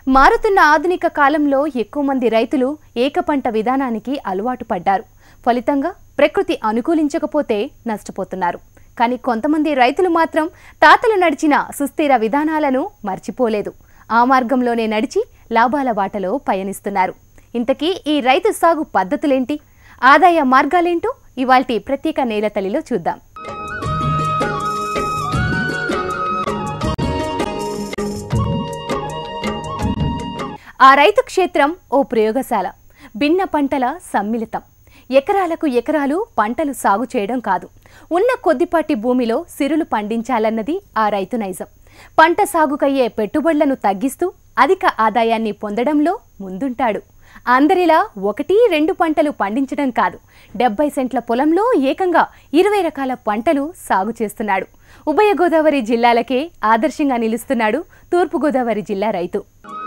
మారుతున్న ఆధునిక కాలంలో ఎక్కువ మంది రైతులు ఏకపంట విధానానికి అలవాటు పడ్డారు ఫలితంగా ప్రకృతి అనుకూలించకపోతే నష్టపోతున్నారు కానీ కొంతమంది రైతులు మాత్రం తాతలు నడిచిన సుస్థిర విధానాలను మర్చిపోలేదు ఆ మార్గంలోనే నడిచి లాభాల బాటలో పయనిస్తున్నారు ఇంతకీ ఈ రైతు సాగు పద్ధతులేంటి ఆదాయ మార్గాలేంటో ఇవాల్టి ప్రత్యేక నేలతల్లిలో చూద్దాం ఆ రైతు క్షేత్రం ఓ ప్రయోగశాల భిన్న పంటల సమ్మిళితం ఎకరాలకు ఎకరాలు పంటలు సాగు చేయడం కాదు ఉన్న కొద్దిపాటి భూమిలో సిరులు పండించాలన్నది ఆ రైతు నైజం పంట సాగుకయ్యే పెట్టుబడులను తగ్గిస్తూ అధిక ఆదాయాన్ని పొందడంలో ముందుంటాడు అందరిలా ఒకటి రెండు పంటలు పండించడం కాదు డెబ్బై సెంట్ల పొలంలో ఏకంగా ఇరవై రకాల పంటలు సాగు చేస్తున్నాడు ఉభయ గోదావరి జిల్లాలకే ఆదర్శంగా నిలుస్తున్నాడు తూర్పుగోదావరి జిల్లా రైతు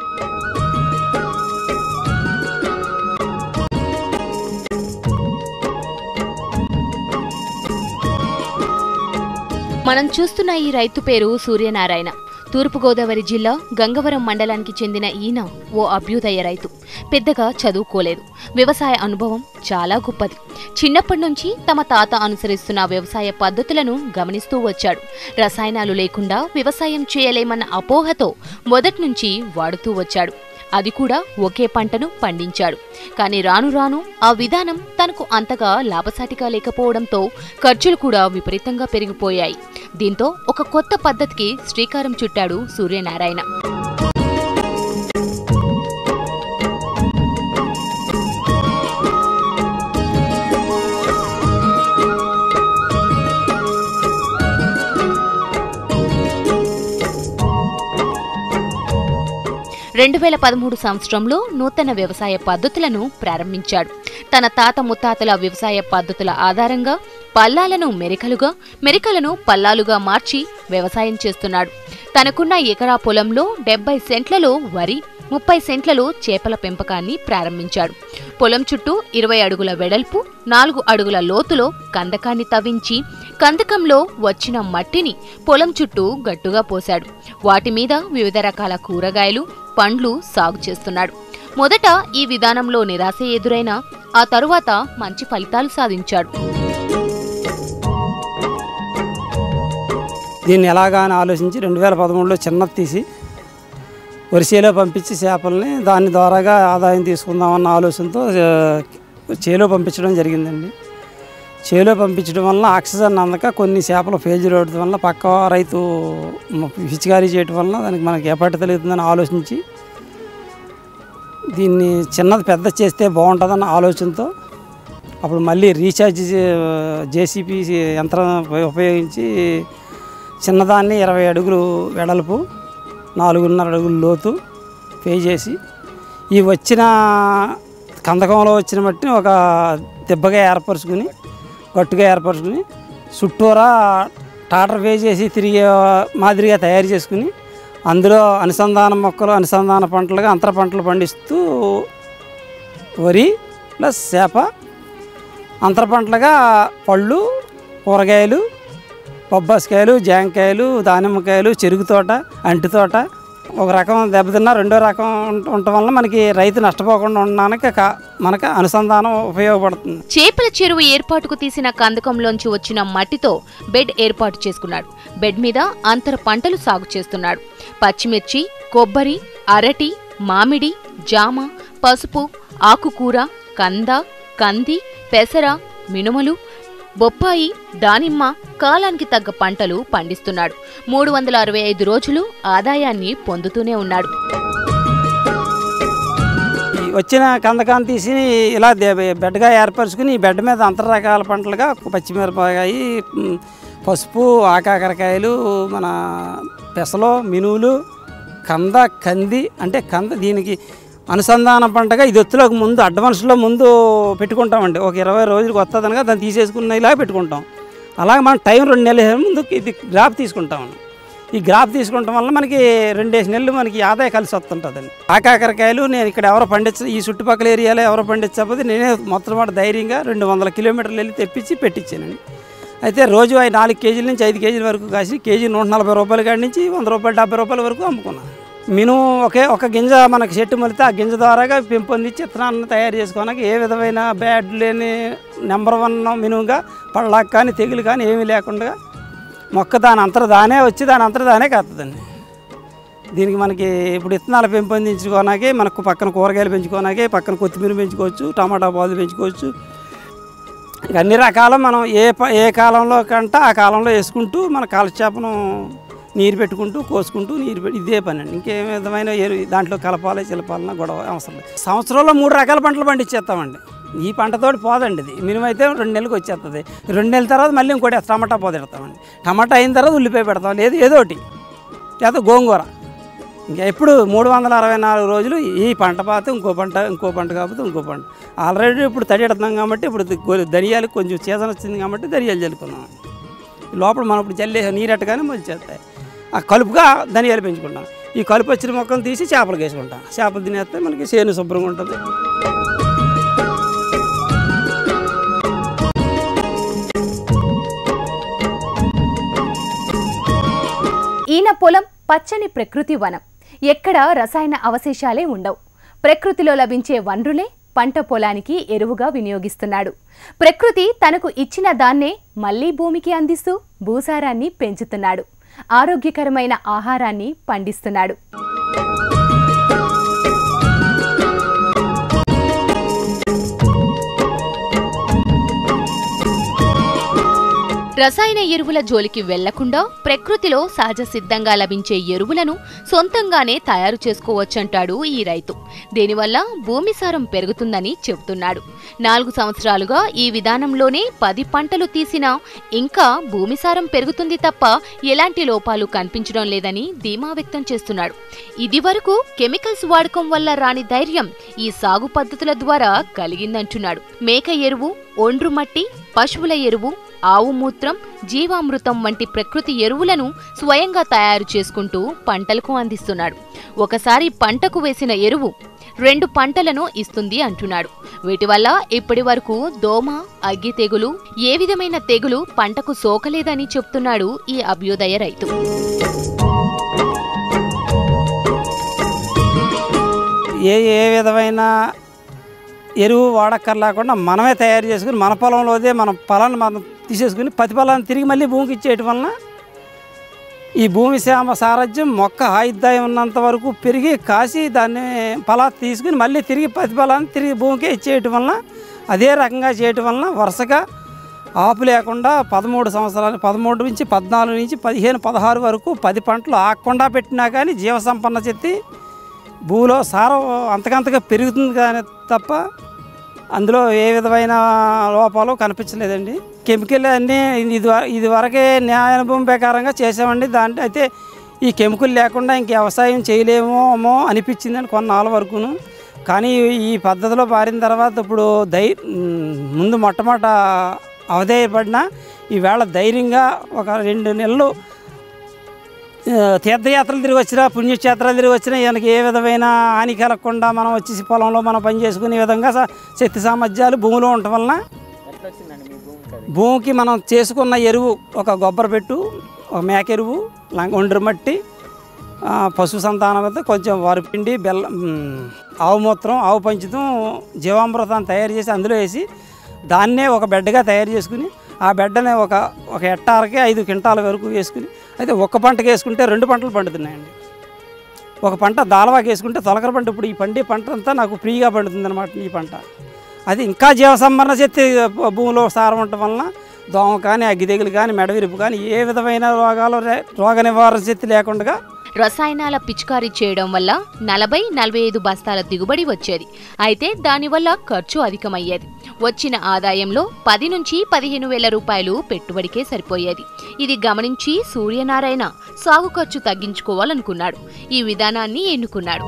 మనం చూస్తున్న ఈ రైతు పేరు సూర్యనారాయణ తూర్పుగోదావరి జిల్లా గంగవరం మండలానికి చెందిన ఈయన ఓ అభ్యుదయ రైతు పెద్దగా చదువుకోలేదు వ్యవసాయ అనుభవం చాలా గొప్పది చిన్నప్పటి నుంచి తమ తాత అనుసరిస్తున్న వ్యవసాయ పద్ధతులను గమనిస్తూ వచ్చాడు రసాయనాలు లేకుండా వ్యవసాయం చేయలేమన్న అపోహతో మొదటి నుంచి వాడుతూ వచ్చాడు అది కూడా ఒకే పంటను పండించాడు కానీ రాను రాను ఆ విధానం తనకు అంతగా లాభసాటిగా లేకపోవడంతో ఖర్చులు కూడా విపరీతంగా పెరిగిపోయాయి దీంతో ఒక కొత్త పద్ధతికి శ్రీకారం చుట్టాడు సూర్యనారాయణ రెండు వేల పదమూడు సంవత్సరంలో నూతన వ్యవసాయ పద్ధతులను ప్రారంభించాడు తన తాత ముత్తాతల వ్యవసాయ పద్ధతుల ఆధారంగా పల్లాలను మెరికలుగా మెరికలను పల్లాలుగా మార్చి వ్యవసాయం చేస్తున్నాడు తనకున్న ఎకరా పొలంలో డెబ్బై సెంట్లలో వరి ముప్పై సెంట్లలో చేపల పెంపకాన్ని ప్రారంభించాడు పొలం చుట్టూ ఇరవై అడుగుల వెడల్పు నాలుగు అడుగుల లోతులో కందకాన్ని తవ్వించి కందకంలో వచ్చిన మట్టిని పొలం చుట్టూ గట్టుగా పోశాడు వాటి మీద వివిధ రకాల కూరగాయలు పండ్లు సాగు చేస్తున్నాడు మొదట ఈ విధానంలో నిరాశ ఎదురైనా ఆ తరువాత మంచి ఫలితాలు సాధించాడు దీన్ని ఎలాగా అని ఆలోచించి రెండు వేల పదమూడులో చిన్నది తీసి వరిసేలో పంపించి చేపల్ని దాని ద్వారాగా ఆదాయం తీసుకుందామన్న ఆలోచనతో ఆ, చేలో పంపించడం జరిగిందండి చేలో పంపించడం వల్ల ఆక్సిజన్ అందక కొన్ని చేపలు ఫేజ్ రోడ్డు వల్ల పక్క రైతు మ- పిచికారీ చేయడం వల్ల దానికి మనకి ఎప్పటి తెలుగుతుందని ఆలోచించి దీన్ని చిన్నది పెద్ద చేస్తే బాగుంటుందన్న ఆలోచనతో అప్పుడు మళ్ళీ రీఛార్జ్ జేసీపీ యంత్రం ఉప- ఉపయోగించి చిన్నదాన్ని ఇరవై అడుగులు వెడల్పు నాలుగున్నర అడుగులు లోతు పే చేసి ఈ వచ్చిన కందకంలో వచ్చిన మట్టిని ఒక దెబ్బగా ఏర్పరచుకుని గట్టుగా ఏర్పరచుకుని చుట్టూరా టాటర్ పే చేసి తిరిగే మాదిరిగా తయారు చేసుకుని అందులో అనుసంధాన మొక్కలు అనుసంధాన పంటలుగా అంతర పంటలు పండిస్తూ వరి ప్లస్ చేప అంతర పంటలుగా పళ్ళు కూరగాయలు బొబ్బాసికాయలు జాంకాయలు దానిమ్మకాయలు చెరుకు తోట అంటి తోట ఒక రకం దెబ్బతిన్నా రెండో రకం ఉంట- ఉండటం వల్ల మనకి రైతు నష్టపోకుండా ఉండడానికి కా- మనకు అనుసంధానం ఉపయోగపడుతుంది చేపల చెరువు ఏర్పాటుకు తీసిన కందకంలోంచి వచ్చిన మట్టితో బెడ్ ఏర్పాటు చేసుకున్నాడు బెడ్ మీద అంతర పంటలు సాగు చేస్తున్నాడు పచ్చిమిర్చి కొబ్బరి అరటి మామిడి జామ పసుపు ఆకుకూర కంద కంది పెసర మినుములు బొప్పాయి దానిమ్మ కాలానికి తగ్గ పంటలు పండిస్తున్నాడు మూడు వందల అరవై ఐదు రోజులు ఆదాయాన్ని పొందుతూనే ఉన్నాడు ఈ వచ్చిన కందకాన్ని తీసి ఇలా దే- బెడ్గా ఏర్పరచుకుని ఈ బెడ్ మీద అంతర రకాల పంటలుగా పచ్చిమిరపకాయ ఉమ్, పసుపు ఆకాకరకాయలు మన పెసలు మినువులు కంద కంది అంటే కంద దీనికి అనుసంధాన పంటగా ఇది ఒత్తులోకి ముందు అడ్వాన్స్లో ముందు పెట్టుకుంటామండి ఒక ఇరవై రోజులకు వస్తుందనగా దాన్ని తీసేసుకున్న ఇలా పెట్టుకుంటాం అలాగే మనం టైం రెండు నెలల ముందు ఇది గ్రాఫ్ తీసుకుంటాం ఈ గ్రాఫ్ తీసుకుంటాం వల్ల మనకి రెండేసి నెలలు మనకి ఆదాయం కలిసి వస్తుంటుందండి ఆకాకరకాయలు నేను ఇక్కడ ఎవరో పండించ ఈ చుట్టుపక్కల ఏరియాలో ఎవరో పండించకపోతే నేనే మొత్తం మాట ధైర్యంగా రెండు వందల కిలోమీటర్లు వెళ్ళి తెప్పించి పెట్టించానండి అయితే రోజు అవి నాలుగు కేజీల నుంచి ఐదు కేజీల వరకు కాసి కేజీ నూట నలభై రూపాయల కాడి నుంచి వంద రూపాయలు డెబ్బై రూపాయల వరకు అమ్ముకున్నాను మినుము ఒకే ఒక గింజ మనకి చెట్టు మొలితే ఆ గింజ ద్వారాగా పెంపొందించి విత్తనాలను తయారు చేసుకోవడానికి ఏ విధమైన బ్యాడ్ లేని నెంబర్ వన్ మినుముగా పళ్ళాకు కానీ తెగులు కానీ ఏమీ లేకుండా మొక్క దాని అంతర దానే వచ్చి దాని అంతర దానే కాస్తుందండి దీనికి మనకి ఇప్పుడు విత్తనాలు పెంపొందించుకోవడానికి మనకు పక్కన కూరగాయలు పెంచుకోవడానికి పక్కన కొత్తిమీర పెంచుకోవచ్చు టమాటా పాదులు పెంచుకోవచ్చు ఇక అన్ని రకాల మనం ఏ ప ఏ కాలంలో కంటే ఆ కాలంలో వేసుకుంటూ మన కాలక్షేపను నీరు పెట్టుకుంటూ కోసుకుంటూ నీరు పెట్టి ఇదే పని అండి ఇంకే విధమైన ఎరు దాంట్లో కలపాలి చిలపాలన్న గొడవ అవసరం లేదు సంవత్సరంలో మూడు రకాల పంటలు పండించేస్తామండి ఈ పంటతోటి పోదండి ఇది మినిమం అయితే రెండు నెలలకు వచ్చేస్తుంది రెండు నెలల తర్వాత మళ్ళీ ఇంకోటి టమాటా పోద పెడతామండి టమాటా అయిన తర్వాత ఉల్లిపాయ పెడతాం లేదు ఏదో ఒకటి లేదా గోంగూర ఇంకా ఎప్పుడు మూడు వందల అరవై నాలుగు రోజులు ఈ పంట పాత ఇంకో పంట ఇంకో పంట కాకపోతే ఇంకో పంట ఆల్రెడీ ఇప్పుడు తడి ఎడుతున్నాం కాబట్టి ఇప్పుడు ది- ధనియాలు కొంచెం సీజన్ వచ్చింది కాబట్టి ధనియాలు చల్లుకున్నాం లోపల మనం ఇప్పుడు జల్లే నీరెట్టగానే మొలిచేస్తాయి ఆ కలుపుగా ధనియాలు పెంచుకుంటాం ఈ కలుపు వచ్చిన మొక్కలు తీసి చేపలకు వేసుకుంటాం చేపలు తినేస్తే మనకి చేను శుభ్రంగా ఉంటుంది ఈయన పొలం పచ్చని ప్రకృతి వనం ఎక్కడ రసాయన అవశేషాలే ఉండవు ప్రకృతిలో లభించే వనరులే పంట పొలానికి ఎరువుగా వినియోగిస్తున్నాడు ప్రకృతి తనకు ఇచ్చిన దాన్నే మళ్లీ భూమికి అందిస్తూ భూసారాన్ని పెంచుతున్నాడు ఆరోగ్యకరమైన ఆహారాన్ని పండిస్తున్నాడు రసాయన ఎరువుల జోలికి వెళ్లకుండా ప్రకృతిలో సహజ సిద్ధంగా లభించే ఎరువులను సొంతంగానే తయారు చేసుకోవచ్చంటాడు ఈ రైతు దీనివల్ల భూమి సారం పెరుగుతుందని చెబుతున్నాడు నాలుగు సంవత్సరాలుగా ఈ విధానంలోనే పది పంటలు తీసినా ఇంకా భూమి సారం పెరుగుతుంది తప్ప ఎలాంటి లోపాలు కనిపించడం లేదని ధీమా వ్యక్తం చేస్తున్నాడు ఇదివరకు కెమికల్స్ వాడకం వల్ల రాని ధైర్యం ఈ సాగు పద్ధతుల ద్వారా కలిగిందంటున్నాడు మేక ఎరువు ఒండ్రు మట్టి పశువుల ఎరువు ఆవు మూత్రం జీవామృతం వంటి ప్రకృతి ఎరువులను స్వయంగా తయారు చేసుకుంటూ పంటలకు అందిస్తున్నాడు ఒకసారి పంటకు వేసిన ఎరువు రెండు పంటలను ఇస్తుంది అంటున్నాడు వీటి వల్ల ఇప్పటి వరకు దోమ అగ్గి తెగులు ఏ విధమైన తెగులు పంటకు సోకలేదని చెప్తున్నాడు ఈ అభ్యుదయ రైతు ఏ ఏ విధమైన ఎరువు వాడక్కర్ లేకుండా మనమే తయారు చేసుకుని మన పొలంలోదే మన పొలాన్ని మనం తీసేసుకుని పది పొలాన్ని తిరిగి మళ్ళీ భూమికి ఇచ్చేయటం వలన ఈ భూమి శ్యామ సారథ్యం మొక్క ఆయుద్ధాయం ఉన్నంత వరకు పెరిగి కాసి దాన్ని ఫలా తీసుకుని మళ్ళీ తిరిగి పది పొలాన్ని తిరిగి భూమికే ఇచ్చేయటం వలన అదే రకంగా చేయటం వలన వరుసగా ఆపు లేకుండా పదమూడు సంవత్సరాలు పదమూడు నుంచి పద్నాలుగు నుంచి పదిహేను పదహారు వరకు పది పంటలు ఆగకుండా పెట్టినా కానీ జీవసంపన్న చెత్తి భూమిలో సారం అంతకంతగా పెరుగుతుంది కానీ తప్ప అందులో ఏ విధమైన లోపాలు కనిపించలేదండి కెమికల్ అన్నీ ఇది వ- ఇది వరకే న్యాయ అనుభవం ప్రకారంగా చేసామండి దాంట్లో అయితే ఈ కెమికల్ లేకుండా ఇంక వ్యవసాయం చేయలేమో అనిపించిందని కొన్నాళ్ళ వరకును కానీ ఈ పద్ధతిలో మారిన తర్వాత ఇప్పుడు ధై ఉమ్, ముందు మొట్టమొదట అవధేయపడిన ఈవేళ ధైర్యంగా ఒక రెండు నెలలు ఆ, తీర్థయాత్రలు తిరిగి వచ్చినా పుణ్యక్షేత్రాలు తిరిగి వచ్చినా ఈయనకి ఏ విధమైన హాని కలగకుండా మనం వచ్చేసి పొలంలో మనం పని చేసుకునే విధంగా స- శక్తి సామర్థ్యాలు భూమిలో ఉండటం వలన ఎట్లా వచ్చిందండి మీ భూమికి అది భూమికి మనం చేసుకున్న ఎరువు ఒక గొబ్బర పెట్టు ఒక మేక ఎరువు లంగ ఒండ్రు మట్టి ఆ, పశు సంతానం అయితే కొంచెం వరిపిండి బెల్లం మ్, ఆవు మూత్రం ఆవు పంచుతం జీవామృతాన్ని తయారు చేసి అందులో వేసి దాన్నే ఒక బెడ్డగా తయారు చేసుకుని ఆ బెడ్డనే ఒక ఒక హెక్టార్కి ఐదు క్వింటాల వరకు వేసుకుని అయితే ఒక్క పంటకి వేసుకుంటే రెండు పంటలు పండుతున్నాయండి ఒక పంట దాలవాకి వేసుకుంటే తొలకర పంట ఇప్పుడు ఈ పండే పంట అంతా నాకు ఫ్రీగా పండుతుంది అనమాట ఈ పంట అది ఇంకా జీవసంబరణ శక్తి భూమిలో సారం ఉండటం వలన దోమ కానీ అగ్గి తెగులు కానీ మెడవిరుపు కానీ ఏ విధమైన రోగాలు రే- రోగ నివారణ శక్తి లేకుండా రసాయనాల పిచికారీ చేయడం వల్ల నలభై నలభై ఐదు బస్తాల దిగుబడి వచ్చేది అయితే దానివల్ల ఖర్చు అధికమయ్యేది వచ్చిన ఆదాయంలో పది నుంచి పదిహేను వేల రూపాయలు పెట్టుబడికే సరిపోయేది ఇది గమనించి సూర్యనారాయణ సాగు ఖర్చు తగ్గించుకోవాలనుకున్నాడు ఈ విధానాన్ని ఎన్నుకున్నాడు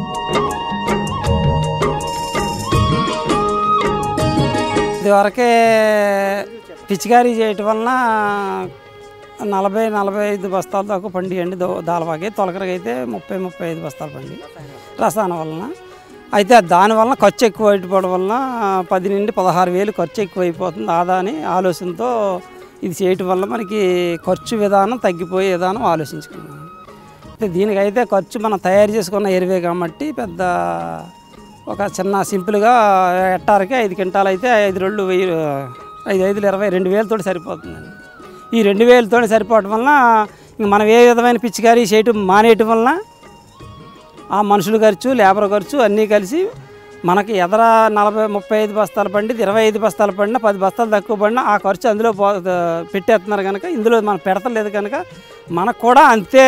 ఇదివరకే పిచికారీ చేయటం వలన నలభై నలభై ఐదు బస్తాల దాకా పండియండి దో దాలవాకి తొలకరగా అయితే ముప్పై ముప్పై ఐదు బస్తాలు పండి రసాయనం వలన అయితే దాని వలన ఖర్చు ఎక్కువ అయిపోవడం వలన పది నుండి పదహారు వేలు ఖర్చు ఎక్కువ అయిపోతుంది ఆదా అని ఆలోచనతో ఇది చేయటం వల్ల మనకి ఖర్చు విధానం తగ్గిపోయే విధానం ఆలోచించుకున్నాం అయితే దీనికైతే ఖర్చు మనం తయారు చేసుకున్న ఎరువే కాబట్టి పెద్ద ఒక చిన్న సింపుల్గా హెక్టార్కి ఐదు క్వింటాలు అయితే ఐదు రెండు వెయ్యి ఐదు ఐదులు ఇరవై రెండు వేలతో సరిపోతుందండి ఈ రెండు వేలతో సరిపోవటం వలన ఇంక మనం ఏ విధమైన పిచ్చికారీ చేయటం మానేయటం వలన ఆ మనుషుల ఖర్చు లేబర్ ఖర్చు అన్నీ కలిసి మనకి ఎదర నలభై ముప్పై ఐదు బస్తాలు పండి ఇరవై ఐదు బస్తాలు పడినా పది బస్తాలు తక్కువ పడినా ఆ ఖర్చు అందులో పో పెట్టేస్తున్నారు కనుక ఇందులో మనం పెడతలేదు కనుక మనకు కూడా అంతే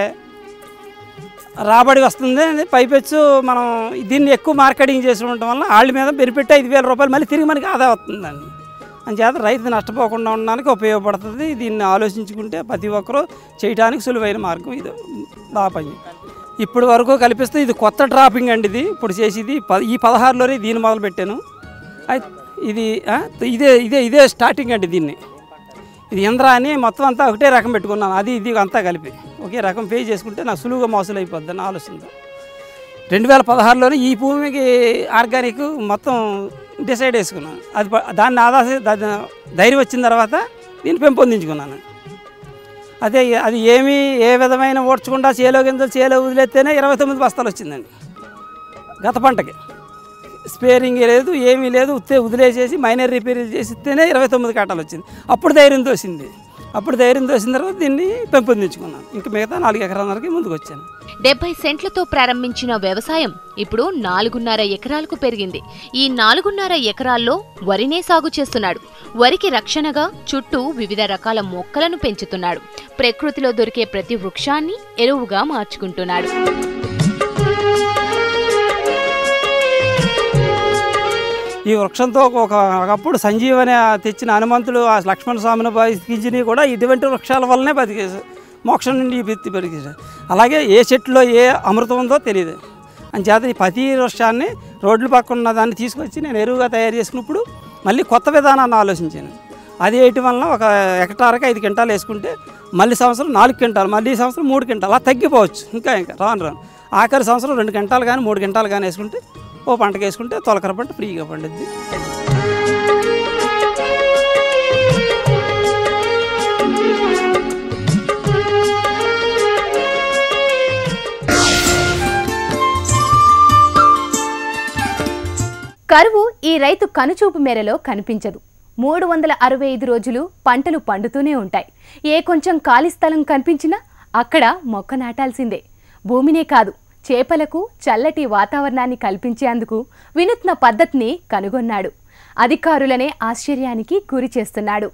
రాబడి వస్తుంది అని పైపెచ్చు మనం దీన్ని ఎక్కువ మార్కెటింగ్ చేసి ఉండటం వల్ల వాళ్ళ మీద బెనిఫిట్ ఐదు వేల రూపాయలు మళ్ళీ తిరిగి మనకి ఆదా వస్తుందండి అంచేత రైతు నష్టపోకుండా ఉండడానికి ఉపయోగపడుతుంది దీన్ని ఆలోచించుకుంటే ప్రతి ఒక్కరూ చేయడానికి సులువైన మార్గం ఇది బాగా పని ఇప్పుడు వరకు కల్పిస్తే ఇది కొత్త డ్రాపింగ్ అండి ఇది ఇప్పుడు చేసేది ప ఈ పదహారులోనే దీన్ని మొదలు పెట్టాను అయితే ఇది ఆ, ఇదే ఇదే ఇదే స్టార్టింగ్ అండి దీన్ని ఇది ఇంద్ర అని మొత్తం అంతా ఒకటే రకం పెట్టుకున్నాను అది ఇది అంతా కలిపి ఒకే రకం పే చేసుకుంటే నాకు సులువుగా మోసలు అయిపోద్ది అని ఆలోచనతో రెండు వేల పదహారులోనే ఈ భూమికి ఆర్గానిక్ మొత్తం డిసైడ్ చేసుకున్నాను అది ప- దాన్ని ఆదాసి దాన్ని ధైర్యం వచ్చిన తర్వాత దీన్ని పెంపొందించుకున్నాను అదే అది ఏమీ ఏ విధమైన ఓడ్చకుండా చేలో గింజలు చేలో వదిలేస్తేనే ఇరవై తొమ్మిది బస్తాలు వచ్చిందండి గత పంటకి స్పేరింగ్ లేదు ఏమీ లేదు ఉత్తే వదిలేసేసి మైనర్ రిపేర్లు చేసిస్తేనే ఇరవై తొమ్మిది కాటాలు వచ్చింది అప్పుడు ధైర్యం తోసింది అప్పుడు ధైర్యం తోసిన తర్వాత దీన్ని పెంపొందించుకున్నాను ఇంకా మిగతా నాలుగు ఎకరాలకి ముందుకు వచ్చాను డెబ్బై సెంట్లతో ప్రారంభించిన వ్యవసాయం ఇప్పుడు నాలుగున్నర ఎకరాలకు పెరిగింది ఈ నాలుగున్నర ఎకరాల్లో వరినే సాగు చేస్తున్నాడు వరికి రక్షణగా చుట్టూ వివిధ రకాల మొక్కలను పెంచుతున్నాడు ప్రకృతిలో దొరికే ప్రతి వృక్షాన్ని ఎరువుగా మార్చుకుంటున్నాడు ఈ వృక్షంతో ఒక ఒకప్పుడు సంజీవని తెచ్చిన హనుమంతుడు ఆ లక్ష్మణ స్వామిని బతికించినవి కూడా ఇటువంటి వృక్షాల వల్లనే బతికేశారు మోక్షం నుండి బతి బతికేశారు అలాగే ఏ చెట్టులో ఏ అమృతం ఉందో తెలియదు అంచేత ఈ ప్రతి వృక్షాన్ని రోడ్ల పక్కన ఉన్న దాన్ని తీసుకొచ్చి నేను ఎరువుగా తయారు చేసుకున్నప్పుడు మళ్ళీ కొత్త విధానాన్ని ఆలోచించాను అది వేయటం వలన ఒక హెక్టార్కి ఐదు క్వింటాలు వేసుకుంటే మళ్ళీ సంవత్సరం నాలుగు క్వింటాలు మళ్ళీ ఈ సంవత్సరం మూడు క్వింటాలు అలా తగ్గిపోవచ్చు ఇంకా ఇంకా రాను రాను ఆఖరి సంవత్సరం రెండు క్వింటాలు కానీ మూడు క్వింటాలు కానీ వేసుకుంటే ఓ పంటకి వేసుకుంటే తొలకర పంట ఫ్రీగా పండుద్ది కరువు ఈ రైతు కనుచూపు మేరలో కనిపించదు మూడు వందల అరవై ఐదు రోజులు పంటలు పండుతూనే ఉంటాయి ఏ కొంచెం ఖాళీ స్థలం కనిపించినా అక్కడ మొక్క నాటాల్సిందే భూమినే కాదు చేపలకు చల్లటి వాతావరణాన్ని కల్పించేందుకు వినూత్న పద్ధతిని కనుగొన్నాడు అధికారులనే ఆశ్చర్యానికి గురి చేస్తున్నాడు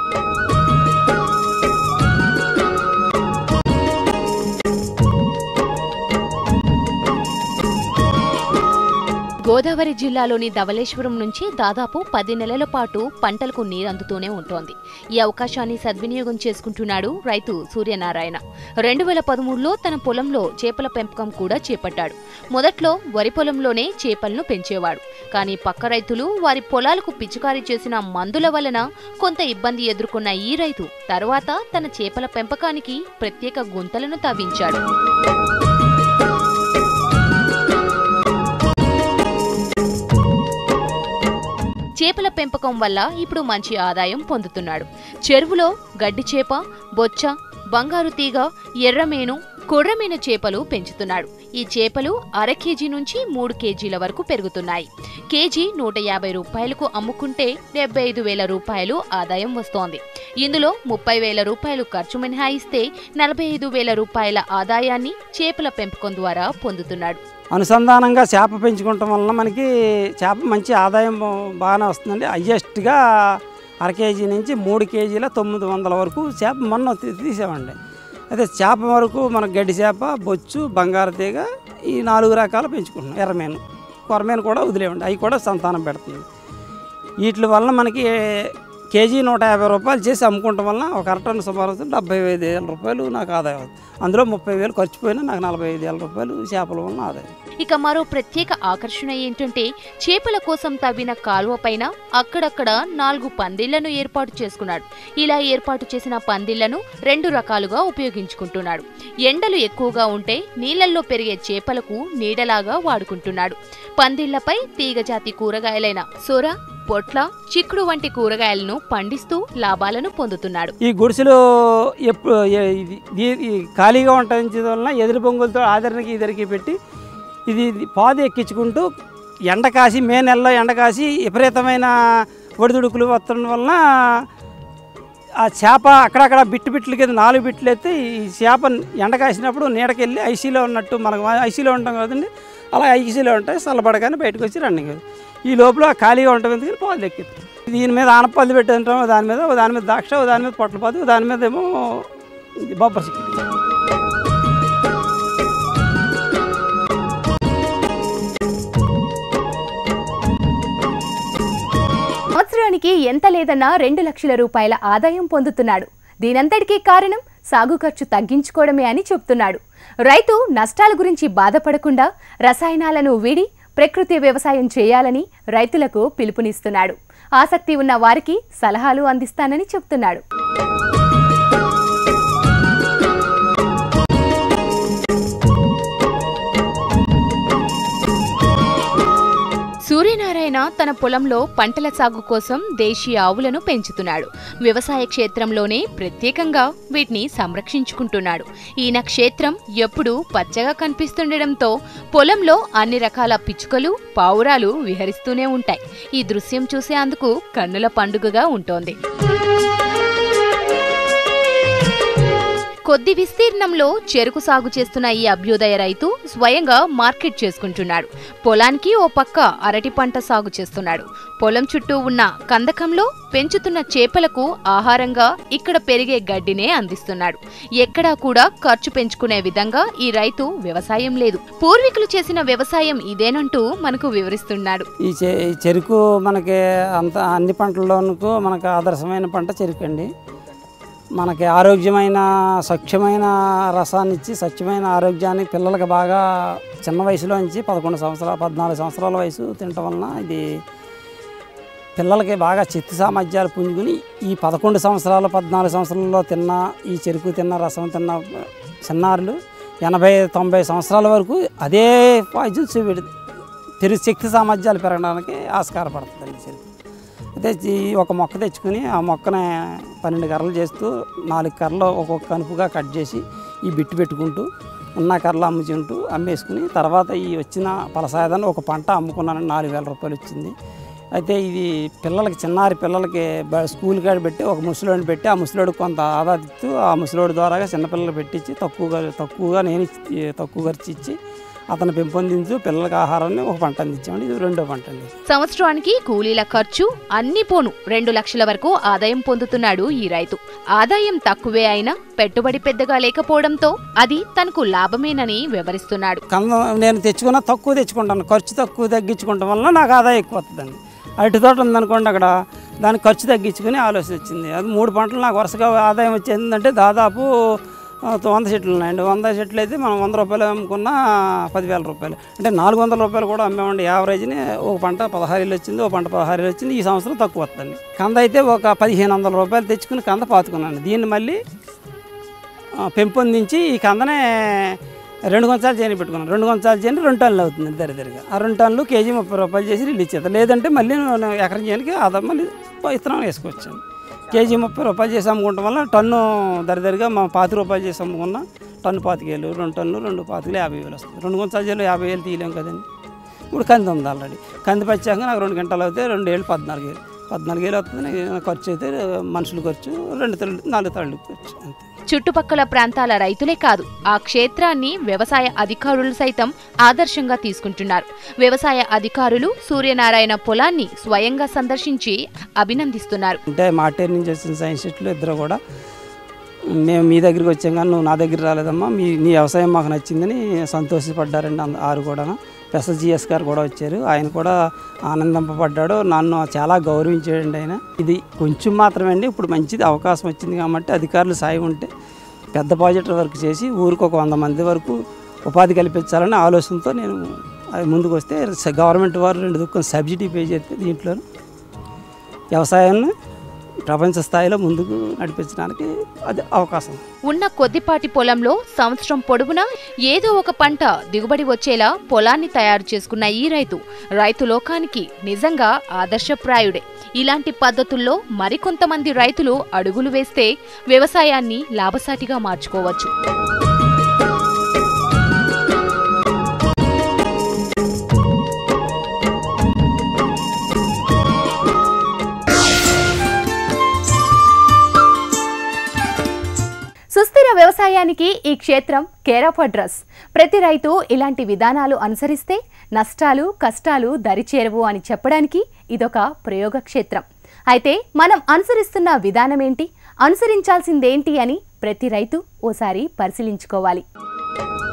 గోదావరి జిల్లాలోని ధవళేశ్వరం నుంచి దాదాపు పది నెలల పాటు పంటలకు నీరందుతూనే ఉంటోంది ఈ అవకాశాన్ని సద్వినియోగం చేసుకుంటున్నాడు రైతు సూర్యనారాయణ రెండు వేల పదమూడులో తన పొలంలో చేపల పెంపకం కూడా చేపట్టాడు మొదట్లో వరి పొలంలోనే చేపలను పెంచేవాడు కానీ పక్క రైతులు వారి పొలాలకు పిచికారీ చేసిన మందుల వలన కొంత ఇబ్బంది ఎదుర్కొన్న ఈ రైతు తర్వాత తన చేపల పెంపకానికి ప్రత్యేక గుంతలను తవ్వించాడు చేపల పెంపకం వల్ల ఇప్పుడు మంచి ఆదాయం పొందుతున్నాడు చెరువులో గడ్డి చేప బొచ్చ బంగారు తీగ ఎర్రమేను కొర్రమీన చేపలు పెంచుతున్నాడు ఈ చేపలు అర కేజీ నుంచి మూడు కేజీల వరకు పెరుగుతున్నాయి కేజీ నూట యాభై రూపాయలకు అమ్ముకుంటే డెబ్బై ఐదు వేల రూపాయలు ఆదాయం వస్తోంది ఇందులో ముప్పై వేల రూపాయలు ఖర్చు మినహాయిస్తే నలభై ఐదు వేల రూపాయల ఆదాయాన్ని చేపల పెంపకం ద్వారా పొందుతున్నాడు అనుసంధానంగా చేప పెంచుకోవటం వలన మనకి చేప మంచి ఆదాయం బాగానే వస్తుందండి హయ్యెస్ట్గా అర కేజీ నుంచి మూడు కేజీల తొమ్మిది వందల వరకు చేప మొన్న తీ- తీసామండి అయితే చేప వరకు మనకు గడ్డి చేప బొచ్చు బంగారు తీగ ఈ నాలుగు రకాలు పెంచుకుంటున్నాం ఎర్రమేను కొరమేను కూడా వదిలేమండి అవి కూడా సంతానం పెడుతుంది వీటి వల్ల మనకి కేజీ నూట యాభై రూపాయలు చేసి అమ్ముకోవటం వల్ల ఒక అరటన్ సుమారు డెబ్బై ఐదు వేల రూపాయలు నాకు ఆదాయం అవుతుంది అందులో ముప్పై వేలు ఖర్చు పోయినా నాకు నలభై ఐదు వేల రూపాయలు చేపల వలన ఆదాయం ఇక మరో ప్రత్యేక ఆకర్షణ ఏంటంటే చేపల కోసం తవ్విన కాలువ పైన అక్కడక్కడ నాలుగు పందిళ్లను ఏర్పాటు చేసుకున్నాడు ఇలా ఏర్పాటు చేసిన పందిళ్లను రెండు రకాలుగా ఉపయోగించుకుంటున్నాడు ఎండలు ఎక్కువగా ఉంటే నీళ్లలో పెరిగే చేపలకు నీడలాగా వాడుకుంటున్నాడు పందిళ్లపై తీగజాతి కూరగాయలైన సొర పొట్ల చిక్కుడు వంటి కూరగాయలను పండిస్తూ లాభాలను పొందుతున్నాడు ఈ గుడిసెలు ఎప్పుడు ఏ- ఇది దీ- ఈ ఖాళీగా ఉండటం వలన ఎదురు బొంగులతో ఆదరణకి ఇద్దరికి పెట్టి ఇది ఇది పాదు ఎక్కించుకుంటూ ఎండ కాసి మే నెలలో ఎండ కాసి విపరీతమైన ఒడిదుడుకులు వత్తడం వలన ఆ చేప అక్కడక్కడ బిట్టు బిట్లు కింద నాలుగు బిట్లు ఎత్తే ఈ చేప ఎండ కాసినప్పుడు నీడకెళ్ళి ఐసీలో ఉన్నట్టు మనకు ఐసీలో ఉంటాం కదండి అలా ఐసీలో ఉంటాయి చల్లబడగానే బయటకు వచ్చి రన్నింగ్ ఈ లోపల ఖాళీగా ఉంటుంది ఎందుకని పాలు ఎక్కిస్తాం దీని మీద ఆనపల్లి పెట్టి ఉంటాం ఓ దాని మీద ఓ దాని మీద ద్రాక్ష ఓ దాని మీద పొట్లపాదు ఓ దాని మీద ఏమో ఇది బొబ్బరి చిక్కుడు సంవత్సరానికి ఎంత లేదన్నా రెండు లక్షల రూపాయల ఆదాయం పొందుతున్నాడు దీనంతటికీ కారణం సాగు ఖర్చు తగ్గించుకోవడమే అని చెప్తున్నాడు రైతు నష్టాల గురించి బాధపడకుండా రసాయనాలను వీడి ప్రకృతి వ్యవసాయం చేయాలని రైతులకు పిలుపునిస్తున్నాడు ఆసక్తి ఉన్న వారికి సలహాలు అందిస్తానని చెప్తున్నాడు సూర్యనారాయణ తన పొలంలో పంటల సాగు కోసం దేశీయ ఆవులను పెంచుతున్నాడు వ్యవసాయ క్షేత్రంలోనే ప్రత్యేకంగా వీటిని సంరక్షించుకుంటున్నాడు ఈయన క్షేత్రం ఎప్పుడూ పచ్చగా కనిపిస్తుండటంతో పొలంలో అన్ని రకాల పిచ్చుకలు పావురాలు విహరిస్తూనే ఉంటాయి ఈ దృశ్యం చూసేందుకు కన్నుల పండుగగా ఉంటోంది కొద్ది విస్తీర్ణంలో చెరుకు సాగు చేస్తున్న ఈ అభ్యుదయ రైతు స్వయంగా మార్కెట్ చేసుకుంటున్నాడు పొలానికి ఓ పక్క అరటి పంట సాగు చేస్తున్నాడు పొలం చుట్టూ ఉన్న కందకంలో పెంచుతున్న చేపలకు ఆహారంగా ఇక్కడ పెరిగే గడ్డినే అందిస్తున్నాడు ఎక్కడా కూడా ఖర్చు పెంచుకునే విధంగా ఈ రైతు వ్యవసాయం లేదు పూర్వీకులు చేసిన వ్యవసాయం ఇదేనంటూ మనకు వివరిస్తున్నాడు ఈ చె ఈ చెరుకు మనకి అంత అన్ని పంటల్లోనూ మనకు ఆదర్శమైన పంట చెరుకు అండి మనకి ఆరోగ్యమైన స్వచ్ఛమైన రసాన్ని ఇచ్చి స్వచ్ఛమైన ఆరోగ్యాన్ని పిల్లలకి బాగా చిన్న వయసులో నుంచి పదకొండు సంవత్సరాలు పద్నాలుగు సంవత్సరాల వయసు తినటం వలన ఇది పిల్లలకి బాగా శక్తి సామర్థ్యాలు పుంజుకుని ఈ పదకొండు సంవత్సరాలు పద్నాలుగు సంవత్సరాల్లో తిన్న ఈ చెరుకు తిన్న రసం తిన్న చిన్నారులు ఎనభై తొంభై సంవత్సరాల వరకు అదే పాయిజన్ చూపెడు పెరుగు శక్తి సామర్థ్యాలు పెరగడానికి ఆస్కారపడుతుంది ఈ చెరుకు అయితే ఈ ఒక మొక్క తెచ్చుకుని ఆ మొక్కని పన్నెండు కర్రలు చేస్తూ నాలుగు కర్రలు ఒక్కొక్క కనుపుగా కట్ చేసి ఈ బిట్టు పెట్టుకుంటూ ఉన్న కర్రలు అమ్ముకుంటూ అమ్మేసుకుని తర్వాత ఈ వచ్చిన పలసాయదాన్ని ఒక పంట అమ్ముకున్నాను నాలుగు వేల రూపాయలు వచ్చింది అయితే ఇది పిల్లలకి చిన్నారి పిల్లలకి బ- స్కూల్ కాడ పెట్టి ఒక ముసలోడిని పెట్టి ఆ ముసలోడికి కొంత ఆదా ఇస్తూ ఆ ముసలోడి ద్వారాగా చిన్నపిల్లలు పెట్టించి తక్కువగా తక్కువగా నేను ఇచ్చి- తక్కువ ఖర్చు ఇచ్చి అతను పెంపొందించు పిల్లలకి ఆహారాన్ని ఒక పంట అందించామండి ఇది రెండో పంట అండి సంవత్సరానికి కూలీల ఖర్చు అన్ని పోను రెండు లక్షల వరకు ఆదాయం పొందుతున్నాడు ఈ రైతు ఆదాయం తక్కువే అయినా పెట్టుబడి పెద్దగా లేకపోవడంతో అది తనకు లాభమేనని వివరిస్తున్నాడు కంద నేను తెచ్చుకున్న తక్కువ తెచ్చుకుంటాను ఖర్చు తక్కువ తగ్గించుకోవటం వల్ల నాకు ఆదాయం ఎక్కువ వస్తుందండి అరటి తోట ఉందనుకోండి అక్కడ దానికి ఖర్చు తగ్గించుకుని ఆలోచన వచ్చింది అది మూడు పంటలు నాకు వరుసగా ఆదాయం వచ్చేందంటే దాదాపు ఆ, వంద చెట్లు ఉన్నాయండి వంద చెట్లు అయితే మనం వంద రూపాయలు అమ్ముకున్న పదివేల రూపాయలు అంటే నాలుగు వందల రూపాయలు కూడా అమ్మామండి యావరేజ్ని ఒక పంట పదహారు వేలు వచ్చింది ఒక పంట పదహారు వేలు వచ్చింది ఈ సంవత్సరం తక్కువ వస్తుంది కంద అయితే ఒక పదిహేను వందల రూపాయలు తెచ్చుకుని కంద పాతుకున్నాను దీన్ని మళ్ళీ ఆ, పెంపొందించి ఈ కందనే రెండు కొంచాలు చేయని పెట్టుకున్నాను రెండు కొంచాలు చేయని రెండు టన్నులు అవుతుంది దరిదరిగా ఆ రెండు టన్నులు కేజీ ముప్పై రూపాయలు చేసి రిలీజ్ చేస్తాను లేదంటే మళ్ళీ నేను ఎకరం చేయడానికి ఆదా మళ్ళీ విత్తనం వేసుకోవచ్చాను కేజీ ముప్పై రూపాయలు చేసి అమ్ముకోవటం వల్ల టన్ను దరిదరిగా మా పాతి రూపాయలు చేసి అమ్ముకున్న టన్ను పాతికేలు రెండు టన్నులు రెండు పాతికలు యాభై వేలు వస్తుంది రెండు కొంచాలు చేలు యాభై వేలు తీయలేం కదండి ఇప్పుడు కంది ఉంది ఆల్రెడీ కంది పచ్చాక నాకు రెండు గంటలు అవుతే రెండు ఏళ్ళు పద్నాలుగు వేలు పద్నాలుగు వేలు అవుతుంది నాకు ఖర్చు అయితే మనుషుల ఖర్చు రెండు తళ్ళు నాలుగు తళ్ళు ఖర్చు అంతే చుట్టుపక్కల ప్రాంతాల రైతులే కాదు ఆ క్షేత్రాన్ని వ్యవసాయ అధికారులు సైతం ఆదర్శంగా తీసుకుంటున్నారు వ్యవసాయ అధికారులు సూర్యనారాయణ పొలాన్ని స్వయంగా సందర్శించి అభినందిస్తున్నారు అంటే మాటేరు నుంచి వచ్చిన సైంటిస్టులు ఇద్దరు కూడా మేము మీ దగ్గరికి వచ్చాం కానీ నువ్వు నా దగ్గర రాలేదమ్మా మీ నీ వ్యవసాయం మాకు నచ్చిందని సంతోషపడ్డారండి అంద- ఆరు కూడా పెస జిఎస్ గారు కూడా వచ్చారు ఆయన కూడా ఆనందింపబడ్డాడు నన్ను చాలా గౌరవించాడండి ఆయన ఇది కొంచెం మాత్రమే అండి ఇప్పుడు మంచిది అవకాశం వచ్చింది కాబట్టి అధికారులు సాయం ఉంటే పెద్ద ప్రాజెక్టుల వర్క్ చేసి ఊరికి ఒక వంద మంది వరకు ఉపాధి కల్పించాలనే ఆలోచనతో నేను అది ముందుకు వస్తే స- గవర్నమెంట్ వారు రెండు దుఃఖం సబ్సిడీ పే చేస్తే దీంట్లో వ్యవసాయాన్ని ప్రపంచ స్థాయిలో ముందుకు నడిపించడానికి అది అవకాశం ఉన్న కొద్దిపాటి పొలంలో సంవత్సరం పొడవునా ఏదో ఒక పంట దిగుబడి వచ్చేలా పొలాన్ని తయారు చేసుకున్న ఈ రైతు రైతు లోకానికి నిజంగా ఆదర్శప్రాయుడే ఇలాంటి పద్ధతుల్లో మరికొంతమంది రైతులు అడుగులు వేస్తే వ్యవసాయాన్ని లాభసాటిగా మార్చుకోవచ్చు సుస్థిర వ్యవసాయానికి ఈ క్షేత్రం కేర్ ఆఫ్ అడ్రస్ ప్రతి రైతు ఇలాంటి విధానాలు అనుసరిస్తే నష్టాలు కష్టాలు దరిచేరవు అని చెప్పడానికి ఇదొక ప్రయోగ క్షేత్రం అయితే మనం అనుసరిస్తున్న విధానం ఏంటి అనుసరించాల్సిందేంటి అని ప్రతి రైతు ఓసారి పరిశీలించుకోవాలి